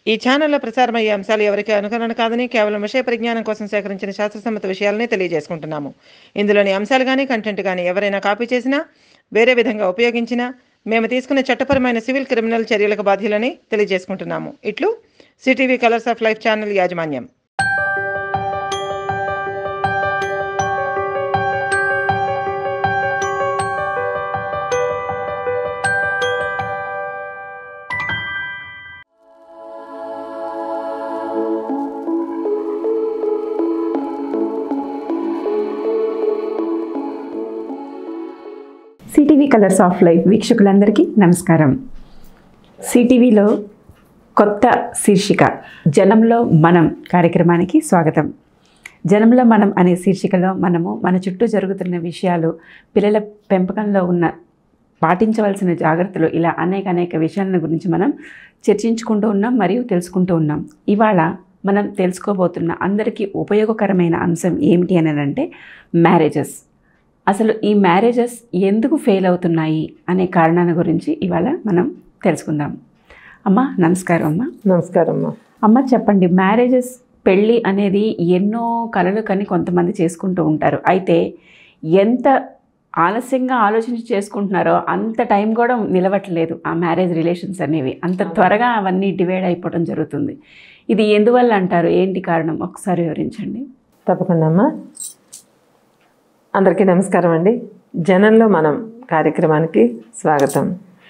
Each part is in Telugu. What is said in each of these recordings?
ఈ ఛానల్లో ప్రసారమయ్యే అంశాలు ఎవరికి అనుకరణ కాదని కేవలం విషయ పరిజ్ఞానం కోసం సేకరించిన శాస్త్రసమ్మత విషయాలనే తెలియజేసుకుంటున్నాము ఇందులోని అంశాలు కానీ కంటెంట్ కానీ ఎవరైనా కాపీ చేసినా వేరే విధంగా ఉపయోగించినా మేము తీసుకునే చట్టపరమైన సివిల్ క్రిమినల్ చర్యలకు బాధ్యులని తెలియజేసుకుంటున్నాము ఇట్లు CTV colours of life channel యాజమాన్యం సిటీవీ కలర్స్ ఆఫ్ లైఫ్ వీక్షకులందరికీ నమస్కారం సిటీవీలో కొత్త శీర్షిక జనంలో మనం కార్యక్రమానికి స్వాగతం జనంలో మనం అనే శీర్షికలో మనము మన చుట్టూ జరుగుతున్న విషయాలు పిల్లల పెంపకంలో ఉన్న పాటించవలసిన జాగ్రత్తలు ఇలా అనేక అనేక విషయాల గురించి మనం చర్చించుకుంటూ ఉన్నాం మరియు తెలుసుకుంటూ ఉన్నాం ఇవాళ మనం తెలుసుకోబోతున్న అందరికీ ఉపయోగకరమైన అంశం ఏమిటి అని అంటే మ్యారేజెస్ అసలు ఈ మ్యారేజెస్ ఎందుకు ఫెయిల్ అవుతున్నాయి అనే కారణాల గురించి ఇవాళ మనం తెలుసుకుందాం అమ్మ నమస్కారం అమ్మ నమస్కారం అమ్మా అమ్మ చెప్పండి మ్యారేజెస్ పెళ్ళి అనేది ఎన్నో కలలు కని కొంతమంది చేసుకుంటూ ఉంటారు అయితే ఎంత ఆలస్యంగా ఆలోచించి చేసుకుంటున్నారో అంత టైం కూడా నిలవట్లేదు ఆ మ్యారేజ్ రిలేషన్స్ అనేవి అంత త్వరగా అవన్నీ డివైడ్ అయిపోవడం జరుగుతుంది ఇది ఎందువల్ల అంటారు ఏంటి కారణం ఒకసారి వివరించండి తప్పకుండా అమ్మా అందరికీ నమస్కారం అండి జనంలో మనం కార్యక్రమానికి స్వాగతం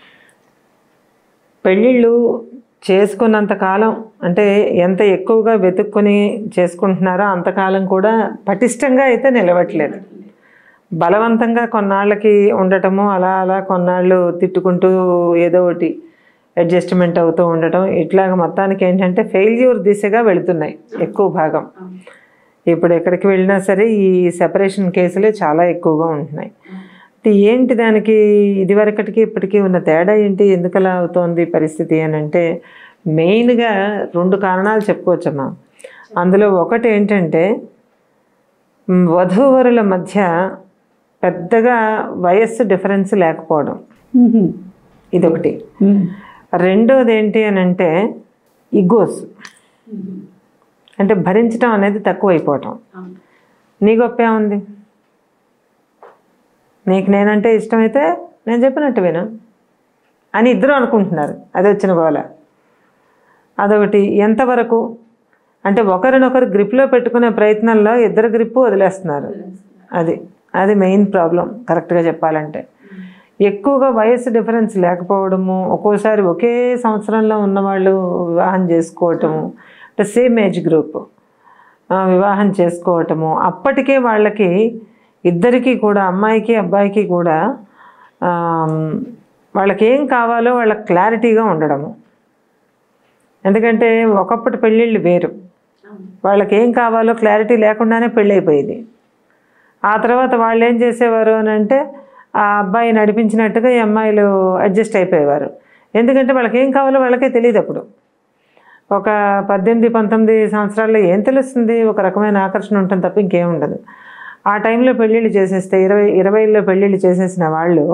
పెళ్ళిళ్ళు చేసుకున్నంత కాలం అంటే ఎంత ఎక్కువగా వెతుక్కుని చేసుకుంటున్నారో అంతకాలం కూడా పటిష్టంగా అయితే నిలవట్లేదు బలవంతంగా కొన్నాళ్ళకి ఉండటము అలా అలా కొన్నాళ్ళు తిట్టుకుంటూ ఏదో ఒకటి అడ్జస్ట్మెంట్ అవుతూ ఉండటం ఇట్లాగ మొత్తానికి ఏంటంటే ఫెయిల్యూర్ దిశగా వెళుతున్నాయి ఎక్కువ భాగం ఇప్పుడు ఎక్కడికి వెళ్ళినా సరే ఈ సెపరేషన్ కేసులే చాలా ఎక్కువగా ఉంటున్నాయి అయితే ఏంటి దానికి ఇదివరకటికి ఇప్పటికీ ఉన్న తేడా ఏంటి ఎందుకు అలా అవుతోంది పరిస్థితి అని అంటే మెయిన్గా రెండు కారణాలు చెప్పుకోవచ్చమ్మా అందులో ఒకటి ఏంటంటే మ్, వధూవరుల మధ్య పెద్దగా వయస్సు డిఫరెన్స్ లేకపోవడం ఇదొకటి రెండోది ఏంటి అని అంటే ఇగోస్ అంటే భరించడం అనేది తక్కువైపోవటం నీ గొప్పే ఉంది నీకు నేనంటే ఇష్టమైతే నేను చెప్పినట్టు విను అని ఇద్దరు అనుకుంటున్నారు అది వచ్చిన గోల అదొకటి ఎంతవరకు అంటే ఒకరినొకరు గ్రిప్లో పెట్టుకునే ప్రయత్నంలో ఇద్దరు గ్రిప్పు వదిలేస్తున్నారు అది అది మెయిన్ ప్రాబ్లం కరెక్ట్గా చెప్పాలంటే ఎక్కువగా వయసు డిఫరెన్స్ లేకపోవడము ఒక్కోసారి ఒకే సంవత్సరంలో ఉన్నవాళ్ళు వివాహం చేసుకోవటము అంటే సేమ్ ఏజ్ గ్రూప్ ఆ, వివాహం చేసుకోవటము అప్పటికే వాళ్ళకి ఇద్దరికీ కూడా అమ్మాయికి అబ్బాయికి కూడా ఆమ్, వాళ్ళకి ఏం కావాలో వాళ్ళకి క్లారిటీగా ఉండడము ఎందుకంటే ఒకప్పటి పెళ్ళిళ్ళు వేరు వాళ్ళకి ఏం కావాలో క్లారిటీ లేకుండానే పెళ్ళి అయిపోయేది ఆ తర్వాత వాళ్ళు ఏం చేసేవారు అని అంటే ఆ అబ్బాయి నడిపించినట్టుగా ఈ అమ్మాయిలు అడ్జస్ట్ అయిపోయేవారు ఎందుకంటే వాళ్ళకి ఏం కావాలో వాళ్ళకే తెలియదు అప్పుడు ఒక పద్దెనిమిది పంతొమ్మిది సంవత్సరాల్లో ఏం తెలుస్తుంది ఒక రకమైన ఆకర్షణ ఉంటుంది తప్ప ఇంకేం ఉండదు ఆ టైంలో పెళ్ళిళ్ళు చేసేస్తే ఇరవై ఇరవైలో పెళ్ళిళ్ళు చేసేసిన వాళ్ళు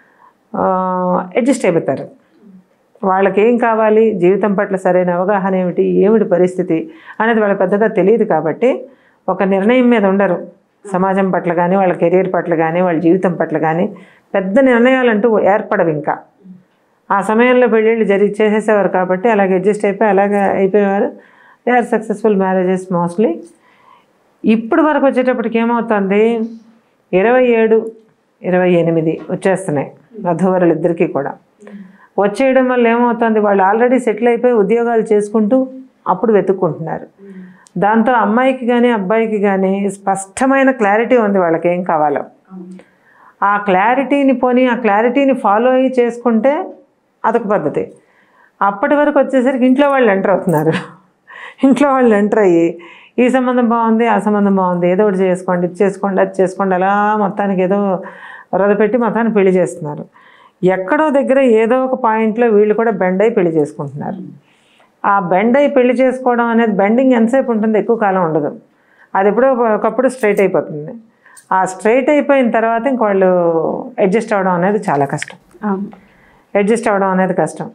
అడ్జస్ట్ అయిపోతారు వాళ్ళకి ఏం కావాలి జీవితం పట్ల సరైన అవగాహన ఏమిటి ఏమిటి పరిస్థితి అనేది వాళ్ళకి పెద్దగా తెలియదు కాబట్టి ఒక నిర్ణయం మీద ఉండరు సమాజం పట్ల కానీ వాళ్ళ కెరీర్ పట్ల కానీ వాళ్ళ జీవితం పట్ల కానీ పెద్ద నిర్ణయాలంటూ ఏర్పడవు ఇంకా ఆ సమయంలో పెళ్ళిళ్ళు జరిగి చేసేసేవారు కాబట్టి అలాగే అడ్జస్ట్ అయిపోయి అలాగే అయిపోయేవారు they are successful marriages mostly ఇప్పుడు వరకు వచ్చేటప్పటికి ఏమవుతుంది ఇరవై ఏడు ఇరవై ఎనిమిది వచ్చేస్తున్నాయి వధూవరులు ఇద్దరికీ కూడా వచ్చేయడం వల్ల ఏమవుతుంది వాళ్ళు ఆల్రెడీ సెటిల్ అయిపోయి ఉద్యోగాలు చేసుకుంటూ అప్పుడు వెతుక్కుంటున్నారు దాంతో అమ్మాయికి కానీ అబ్బాయికి కానీ స్పష్టమైన క్లారిటీ ఉంది వాళ్ళకి ఏం కావాలో ఆ క్లారిటీని పోని ఆ క్లారిటీని ఫాలో అయ్యి చేసుకుంటే అదొక పద్ధతి అప్పటి వరకు వచ్చేసరికి ఇంట్లో వాళ్ళు ఎంటర్ అవుతున్నారు ఇంట్లో వాళ్ళు ఎంటర్ అయ్యి ఈ సంబంధం బాగుంది ఆ సంబంధం బాగుంది ఏదో ఒకటి చేసుకోండి ఇది చేసుకోండి అది చేసుకోండి అలా మొత్తానికి ఏదో రొద పెట్టి మొత్తాన్ని పెళ్లి చేస్తున్నారు ఎక్కడో దగ్గర ఏదో ఒక పాయింట్లో వీళ్ళు కూడా బెండ్ అయి పెళ్లి చేసుకుంటున్నారు ఆ బెండ్ అయి పెళ్లి చేసుకోవడం అనేది బెండింగ్ ఎంతసేపు ఉంటుంది ఎక్కువ కాలం ఉండదు అది ఎప్పుడో ఒకప్పుడు స్ట్రైట్ అయిపోతుంది ఆ స్ట్రైట్ అయిపోయిన తర్వాత ఇంక వాళ్ళు అడ్జస్ట్ అవ్వడం అనేది చాలా కష్టం అవును అడ్జస్ట్ అవ్వడం అనేది కష్టం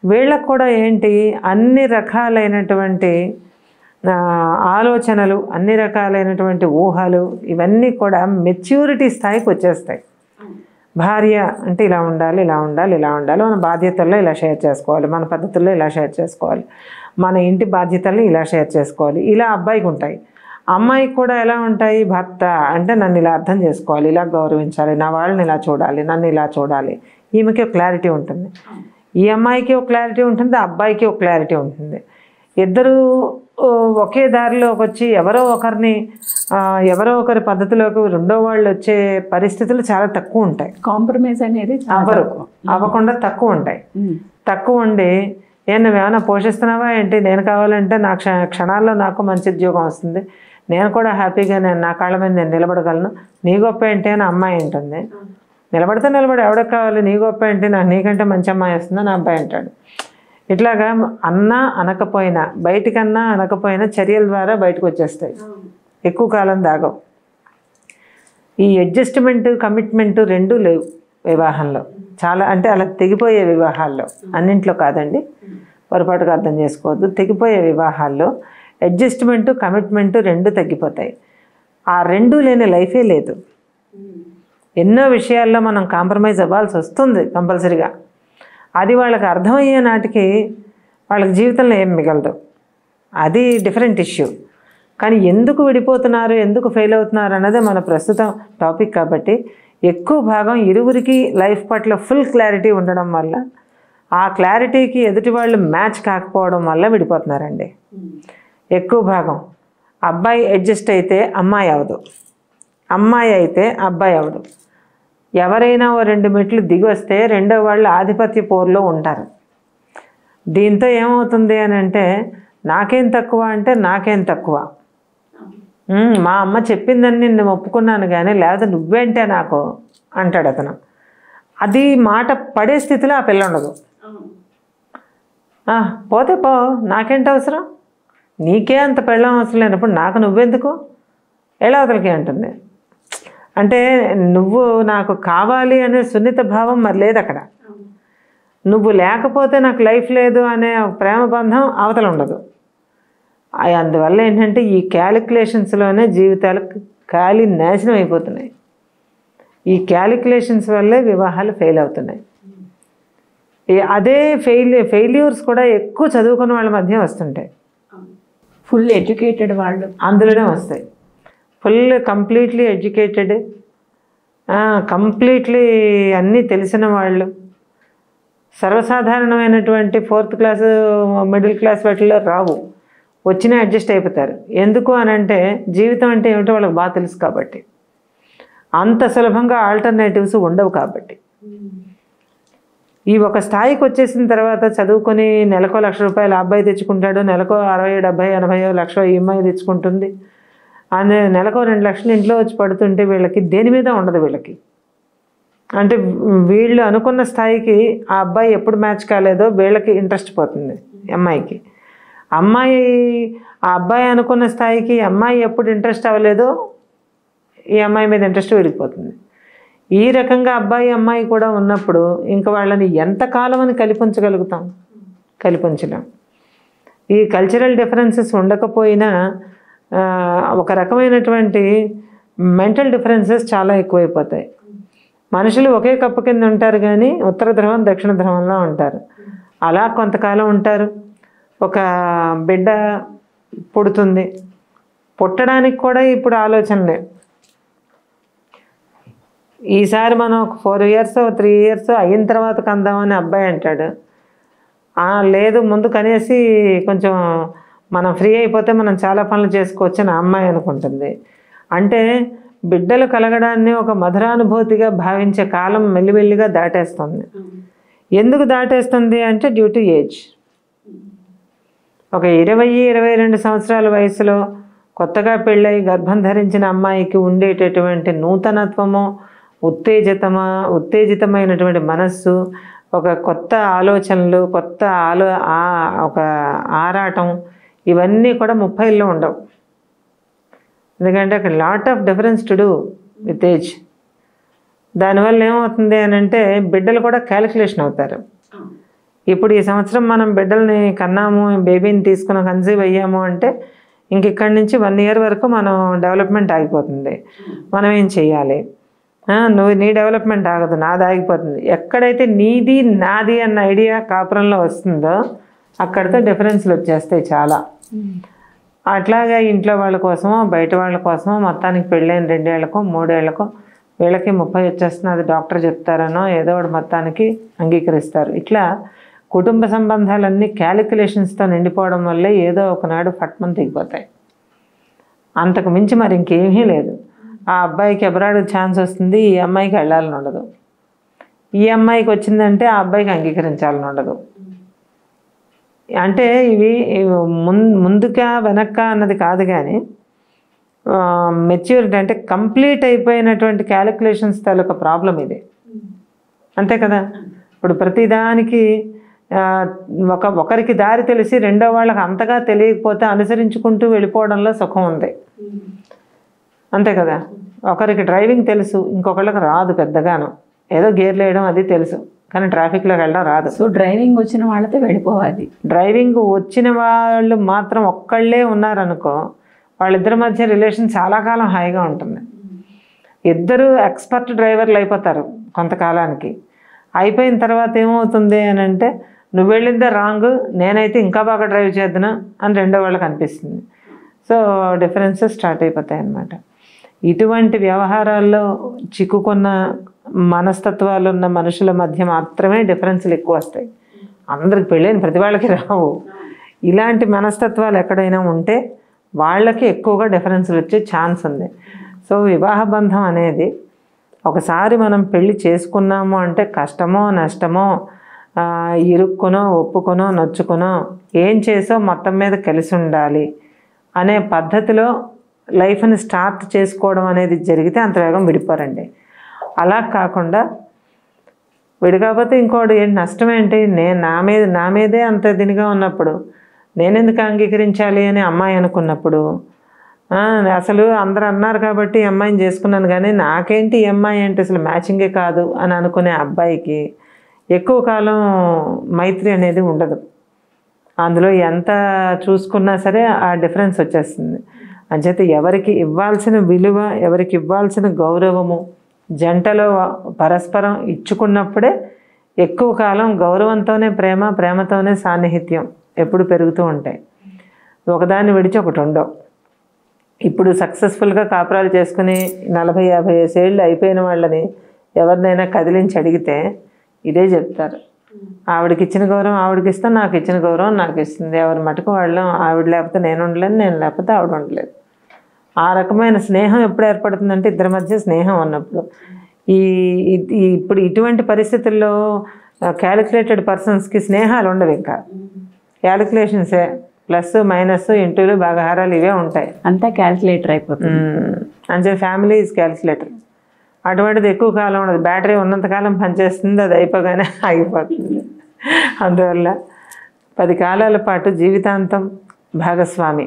వీళ్ళకు కూడా ఏంటి అన్ని రకాలైనటువంటి ఆ, ఆలోచనలు అన్ని రకాలైనటువంటి ఊహలు ఇవన్నీ కూడా మెచ్యూరిటీ స్థాయికి వచ్చేస్తాయి భార్య అంటే ఇలా ఉండాలి ఇలా ఉండాలి ఇలా ఉండాలి మన బాధ్యతల్లో ఇలా షేర్ చేసుకోవాలి మన పద్ధతుల్లో ఇలా షేర్ చేసుకోవాలి మన ఇంటి బాధ్యతల్ని ఇలా షేర్ చేసుకోవాలి ఇలా అబ్బాయికి ఉంటాయి అమ్మాయికి కూడా ఎలా ఉంటాయి భర్త అంటే నన్ను ఇలా అర్థం చేసుకోవాలి ఇలా గౌరవించాలి నా వాళ్ళని ఇలా చూడాలి నన్ను ఇలా చూడాలి ఈమెకి ఒక క్లారిటీ ఉంటుంది ఈ అమ్మాయికి ఒక క్లారిటీ ఉంటుంది ఆ అబ్బాయికి ఒక క్లారిటీ ఉంటుంది ఇద్దరు ఓ, ఒకే దారిలోకి వచ్చి ఎవరో ఒకరిని ఆ, ఎవరో ఒకరి పద్ధతిలోకి రెండో వాళ్ళు వచ్చే పరిస్థితులు చాలా తక్కువ ఉంటాయి కాంప్రమైజ్ అనేది చాలా అవరు తక్కువ. అవ్వకుండా తక్కువ ఉంటాయి ఉమ్. తక్కువ ఉండి ఏ నువ్వేమైనా పోషిస్తున్నావా ఏంటి నేను కావాలంటే నా క్ష క్షణాల్లో నాకు మంచి ఉద్యోగం వస్తుంది నేను కూడా హ్యాపీగా నేను నా కాళ్ళ మీద నేను నిలబడగలను నీ గొప్ప ఏంటి అని అమ్మాయి ఉంటుంది నిలబడితే నిలబడి ఎవరికి కావాలి నీ గొప్ప ఏంటి నాకు నీకంటే మంచి అమ్మాయి వస్తుందని నా అబ్బాయి అంటాడు ఇట్లాగా అన్నా అనకపోయినా బయటికన్నా అనకపోయినా చర్యల ద్వారా బయటకు వచ్చేస్తాయి ఎక్కువ కాలం దాగవు ఈ అడ్జస్ట్మెంట్ కమిట్మెంట్ రెండూ లేవు వివాహంలో చాలా అంటే అలా తెగిపోయే వివాహాల్లో అన్నింట్లో కాదండి పొరపాటుగా అర్థం చేసుకోవద్దు తెగిపోయే వివాహాల్లో అడ్జస్ట్మెంట్ కమిట్మెంట్ రెండు తగ్గిపోతాయి ఆ రెండు లేని లైఫే లేదు ఎన్నో విషయాల్లో మనం కాంప్రమైజ్ అవ్వాల్సి వస్తుంది కంపల్సరిగా అది వాళ్ళకి అర్థమయ్యే నాటికి వాళ్ళకి జీవితంలో ఏం మిగలదు అది డిఫరెంట్ ఇష్యూ కానీ ఎందుకు విడిపోతున్నారు ఎందుకు ఫెయిల్ అవుతున్నారు అన్నదే మన ప్రస్తుతం టాపిక్ కాబట్టి ఎక్కువ భాగం ఇరువురికి లైఫ్ పట్ల ఫుల్ క్లారిటీ ఉండడం వల్ల ఆ క్లారిటీకి ఎదుటి వాళ్ళు మ్యాచ్ కాకపోవడం వల్ల విడిపోతున్నారండి ఎక్కువ భాగం అబ్బాయి అడ్జస్ట్ అయితే అమ్మాయి అవదు అమ్మాయి అయితే అబ్బాయి అవడు ఎవరైనా ఓ రెండు మెట్లు దిగి వస్తే రెండో వాళ్ళు ఆధిపత్య పోరులో ఉంటారు దీంతో ఏమవుతుంది అని అంటే నాకేం తక్కువ అంటే నాకేం తక్కువ "ఉమ్, మా అమ్మ చెప్పిందని నేను ఒప్పుకున్నాను కానీ లేకపోతే నువ్వేంటే నాకు అంటాడు అతను అది మాట పడే స్థితిలో ఆ పిల్ల ఉండదు "ఆ, పోతే పో నాకేంటి అవసరం నీకే అంత పెళ్ళం అవసరం లేనప్పుడు నాకు నువ్వెందుకు ఎలా అవతలకి అంటుంది అంటే నువ్వు నాకు కావాలి అనే సున్నిత భావం మరి లేదు అక్కడ నువ్వు లేకపోతే నాకు లైఫ్ లేదు అనే ఒక ప్రేమ బంధం అవతల ఉండదు అయ్ అందువల్ల ఏంటంటే ఈ క్యాలిక్యులేషన్స్లోనే జీవితాలు ఖాళీ నాశనం అయిపోతున్నాయి ఈ క్యాలిక్యులేషన్స్ వల్లే వివాహాలు ఫెయిల్ అవుతున్నాయి ఈ- అదే ఫెయిల్ ఫెయిల్యూర్స్ కూడా ఎక్కువ చదువుకున్న వాళ్ళ మధ్య వస్తుంటాయి ఫుల్ ఎడ్యుకేటెడ్ వాళ్ళు అందులోనే వస్తాయి ఫుల్ కంప్లీట్లీ ఎడ్యుకేటెడ్ కంప్లీట్లీ అన్నీ తెలిసిన వాళ్ళు సర్వసాధారణమైనటువంటి ఫోర్త్ క్లాస్ మిడిల్ క్లాస్ వాటిల్లో రావు వచ్చినా అడ్జస్ట్ అయిపోతారు ఎందుకు అని అంటే జీవితం అంటే ఏమిటో వాళ్ళకి బాగా తెలుసు కాబట్టి అంత సులభంగా ఆల్టర్నేటివ్స్ ఉండవు కాబట్టి ఈ ఒక స్థాయికి వచ్చేసిన తర్వాత చదువుకొని నెలకో లక్ష రూపాయలు ఆ అబ్బాయి తెచ్చుకుంటాడు నెలకో అరవై డెబ్బై ఎనభై లక్ష ఈ అమ్మాయి తెచ్చుకుంటుంది అనే నెలకో రెండు లక్షలు ఇంట్లో వచ్చి పడుతుంటే వీళ్ళకి దేని మీద ఉండదు వీళ్ళకి అంటే వీళ్ళు అనుకున్న స్థాయికి ఆ అబ్బాయి ఎప్పుడు మ్యాచ్ కాలేదో వీళ్ళకి ఇంట్రెస్ట్ పోతుంది అమ్మాయికి అమ్మాయి ఆ అబ్బాయి అనుకున్న స్థాయికి అమ్మాయి ఎప్పుడు ఇంట్రెస్ట్ అవ్వలేదో ఈ అమ్మాయి మీద ఇంట్రెస్ట్ విడిపోతుంది ఈ రకంగా అబ్బాయి అమ్మాయి కూడా ఉన్నప్పుడు ఇంకా వాళ్ళని ఎంతకాలం అని కలిపించగలుగుతాం కలిపించలేం ఈ కల్చరల్ డిఫరెన్సెస్ ఉండకపోయినా ఆ, ఒక రకమైనటువంటి మెంటల్ డిఫరెన్సెస్ చాలా ఎక్కువైపోతాయి మనుషులు ఒకే కప్పు కింద ఉంటారు కానీ ఉత్తర ధ్రువం దక్షిణ ధ్రువంలో ఉంటారు అలా కొంతకాలం ఉంటారు ఒక బిడ్డ పుడుతుంది పుట్టడానికి కూడా ఇప్పుడు ఆలోచనలే ఈసారి మనం ఒక ఫోర్ ఇయర్స్ త్రీ ఇయర్స్ అయిన తర్వాత కందామని అబ్బాయి అంటాడు "ఆ, లేదు ముందు కనేసి కొంచెం మనం ఫ్రీ అయిపోతే మనం చాలా పనులు చేసుకోవచ్చు అని ఆ అమ్మాయి అనుకుంటుంది అంటే బిడ్డలు కలగడాన్ని ఒక మధురానుభూతిగా భావించే కాలం మెల్లిమెల్లిగా దాటేస్తుంది ఎందుకు దాటేస్తుంది అంటే డ్యూ టు ఏజ్ ఒక ఇరవై ఇరవై రెండు సంవత్సరాల వయసులో కొత్తగా పెళ్ళై గర్భం ధరించిన అమ్మాయికి ఉండేటటువంటి నూతనత్వము ఉత్తేజితమా ఉత్తేజితమైనటువంటి మనస్సు ఒక కొత్త ఆలోచనలు కొత్త ఆలో ఆ- ఒక ఆరాటం ఇవన్నీ కూడా ముప్పైలో ఉండవు ఎందుకంటే అక్కడ lot of difference to do with age దానివల్ల ఏమవుతుంది అని అంటే బిడ్డలు కూడా క్యాలిక్యులేషన్ అవుతారు ఇప్పుడు ఈ సంవత్సరం మనం బిడ్డల్ని కన్నాము బేబీని తీసుకుని కన్సీవ్ అయ్యాము అంటే ఇంక ఇక్కడి నుంచి వన్ ఇయర్ వరకు మనం డెవలప్మెంట్ ఆగిపోతుంది మనం ఏం చేయాలి ఆ, నువ్వు నీ డెవలప్మెంట్ ఆగదు నాది ఆగిపోతుంది ఎక్కడైతే నీది నాది అన్న ఐడియా కాపురంలో వస్తుందో అక్కడితో డిఫరెన్స్లు వచ్చేస్తాయి చాలా అట్లాగే ఇంట్లో వాళ్ళ కోసమో బయట వాళ్ళ కోసమో మొత్తానికి పెళ్ళైన రెండేళ్లకో మూడేళ్లకో వీళ్ళకి ముప్పై వచ్చేస్తున్నది డాక్టర్ చెప్తారనో ఏదో ఒకటి మొత్తానికి అంగీకరిస్తారు ఇట్లా కుటుంబ సంబంధాలన్నీ క్యాలిక్యులేషన్స్తో నిండిపోవడం వల్లే ఏదో ఒకనాడు ఫట్మన్ తెగిపోతాయి అంతకు మించి మరి ఇంకేమీ లేదు ఆ అబ్బాయికి ఎబరాడు ఛాన్స్ వస్తుంది ఈ అమ్మాయికి వెళ్ళాలని ఉండదు ఈ అమ్మాయికి వచ్చిందంటే ఆ అబ్బాయికి అంగీకరించాలని ఉండదు అంటే ఇవి ఇవి ముం ముందుకా వెనక్క అన్నది కాదు కానీ మెచ్యూరిటీ అంటే కంప్లీట్ అయిపోయినటువంటి క్యాలిక్యులేషన్స్ తాలూకా ప్రాబ్లం ఇది అంతే కదా ఇప్పుడు ప్రతిదానికి ఆ, ఒక ఒకరికి దారి తెలిసి రెండో వాళ్ళకి అంతగా తెలియకపోతే అనుసరించుకుంటూ వెళ్ళిపోవడంలో సుఖం ఉంది అంతే కదా ఒకరికి డ్రైవింగ్ తెలుసు ఇంకొకళ్ళకి రాదు పెద్దగాను ఏదో గేర్లు వేయడం అది తెలుసు కానీ ట్రాఫిక్లోకి వెళ్ళడం రాదు సో డ్రైవింగ్ వచ్చిన వాళ్ళతో వెళ్ళిపోవాలి డ్రైవింగ్ వచ్చిన వాళ్ళు మాత్రం ఒక్కళ్ళే ఉన్నారనుకో వాళ్ళిద్దరి మధ్య రిలేషన్ చాలా కాలం హాయిగా ఉంటుంది ఇద్దరు ఎక్స్పర్ట్ డ్రైవర్లు అయిపోతారు కొంతకాలానికి అయిపోయిన తర్వాత ఏమవుతుంది అని అంటే నువ్వు వెళ్ళిందే రాంగ్ నేనైతే ఇంకా బాగా డ్రైవ్ చేద్దునా అని రెండో వాళ్ళకి అనిపిస్తుంది సో డిఫరెన్సెస్ స్టార్ట్ అయిపోతాయి అన్నమాట ఇటువంటి వ్యవహారాల్లో చిక్కుకున్న మనస్తత్వాలు ఉన్న మనుషుల మధ్య మాత్రమే డిఫరెన్స్లు ఎక్కువ వస్తాయి అందరికి పెళ్ళైన ప్రతి వాళ్ళకి రావు ఇలాంటి మనస్తత్వాలు ఎక్కడైనా ఉంటే వాళ్ళకి ఎక్కువగా డిఫరెన్స్లు వచ్చే ఛాన్స్ ఉంది సో వివాహ బంధం అనేది ఒకసారి మనం పెళ్లి చేసుకున్నాము అంటే కష్టమో నష్టమో ఆ, ఇరుక్కునో ఒప్పుకొనో నొచ్చుకునో ఏం చేసో మొత్తం మీద కలిసి ఉండాలి అనే పద్ధతిలో లైఫ్ని స్టార్ట్ చేసుకోవడం అనేది జరిగితే అంత వేగం విడిపోరండి అలా కాకుండా విడికాకపోతే ఇంకోటి ఏంటి నష్టం ఏంటి నేను నా మీద నా మీదే అంత దీనిగా ఉన్నప్పుడు నేనెందుకు అంగీకరించాలి అని అమ్మాయి అనుకున్నప్పుడు ఆ, అసలు అందరు అన్నారు కాబట్టి ఈ అమ్మాయిని చేసుకున్నాను కానీ నాకేంటి ఈ అమ్మాయి అంటే అసలు మ్యాచింగే కాదు అని అనుకునే అబ్బాయికి ఎక్కువ కాలం మైత్రి అనేది ఉండదు అందులో ఎంత చూసుకున్నా సరే ఆ డిఫరెన్స్ వచ్చేస్తుంది అంచేత ఎవరికి ఇవ్వాల్సిన విలువ ఎవరికి ఇవ్వాల్సిన గౌరవము జంటలో పరస్పరం ఇచ్చుకున్నప్పుడే ఎక్కువ కాలం గౌరవంతోనే ప్రేమ ప్రేమతోనే సాన్నిహిత్యం ఎప్పుడు పెరుగుతూ ఉంటాయి ఒకదాన్ని విడిచి ఒకటి ఉండవు ఇప్పుడు సక్సెస్ఫుల్గా కాపురాలు చేసుకుని నలభై యాభై ఏళ్ళు అయిపోయిన వాళ్ళని ఎవరినైనా కదిలించి అడిగితే ఇదే చెప్తారు ఆవిడకి ఇచ్చిన గౌరవం ఆవిడకి ఇస్తాను నాకు ఇచ్చిన గౌరవం నాకు ఇస్తుంది ఎవరి మటుకు వాళ్ళు ఆవిడ లేకపోతే నేను ఉండలేను నేను లేకపోతే ఆవిడ ఉండలేదు ఆ రకమైన స్నేహం ఎప్పుడు ఏర్పడుతుందంటే ఇద్దరి మధ్య స్నేహం ఉన్నప్పుడు ఈ ఈ- ఈ ఇప్పుడు ఇటువంటి పరిస్థితుల్లో క్యాలిక్యులేటెడ్ పర్సన్స్కి స్నేహాలు ఉండవు ఇంకా క్యాలిక్యులేషన్సే ప్లస్ మైనస్ ఇంటూలు భాగహారాలు ఇవే ఉంటాయి అంతా క్యాల్కులేటర్ అయిపోతుంది అంటే ఫ్యామిలీ ఈజ్ క్యాలిక్యులేటర్ అటువంటిది ఎక్కువ కాలం ఉండదు బ్యాటరీ ఉన్నంతకాలం పనిచేస్తుంది అది అయిపోగానే ఆగిపోతుంది అందువల్ల పది కాలాల పాటు జీవితాంతం భాగస్వామి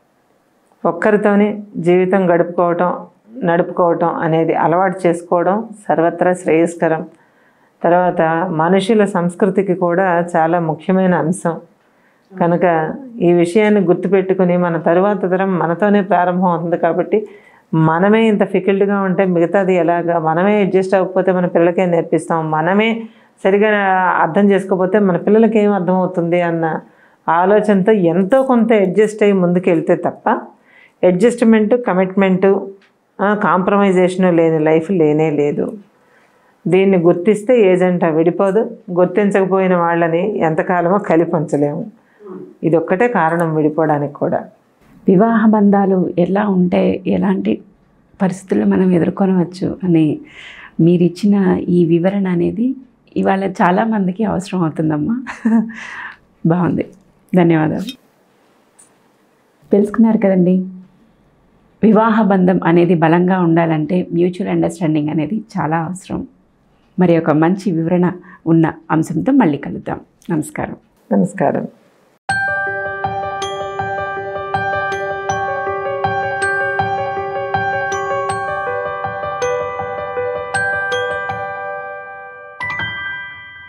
ఒక్కరితోనే జీవితం గడుపుకోవటం నడుపుకోవటం అనేది అలవాటు చేసుకోవడం సర్వత్రా శ్రేయస్కరం తర్వాత మనుషుల సంస్కృతికి కూడా చాలా ముఖ్యమైన అంశం కనుక ఈ విషయాన్ని గుర్తుపెట్టుకుని మన తరువాత తరం మనతోనే ప్రారంభం అవుతుంది కాబట్టి మనమే ఇంత ఫికిల్డ్గా ఉంటే మిగతాది ఎలాగా మనమే అడ్జస్ట్ అవ్వకపోతే మన పిల్లలకే నేర్పిస్తాం మనమే సరిగా అర్థం చేసుకోకపోతే మన పిల్లలకి ఏం అర్థమవుతుంది అన్న ఆలోచనతో ఎంతో కొంత అడ్జస్ట్ అయ్యి ముందుకు వెళ్తే తప్ప అడ్జస్ట్మెంటు కమిట్మెంటు కాంప్రమైజేషను లేని లైఫ్ లేనే లేదు దీన్ని గుర్తిస్తే ఏజెంట్ విడిపోదు గుర్తించకపోయిన వాళ్ళని ఎంతకాలమో కలిపి ఉంచలేము ఇది ఒక్కటే కారణం విడిపోవడానికి కూడా వివాహ బంధాలు ఎలా ఉంటే ఎలాంటి పరిస్థితుల్లో మనం ఎదుర్కొనవచ్చు అని మీరు ఇచ్చిన ఈ వివరణ అనేది ఇవాళ చాలామందికి అవసరం అవుతుందమ్మా బాగుంది ధన్యవాదాలు తెలుసుకున్నారు కదండి వివాహ బంధం అనేది బలంగా ఉండాలంటే మ్యూచువల్ అండర్స్టాండింగ్ అనేది చాలా అవసరం మరి ఒక మంచి వివరణ ఉన్న అంశంతో మళ్ళీ కలుద్దాం నమస్కారం నమస్కారం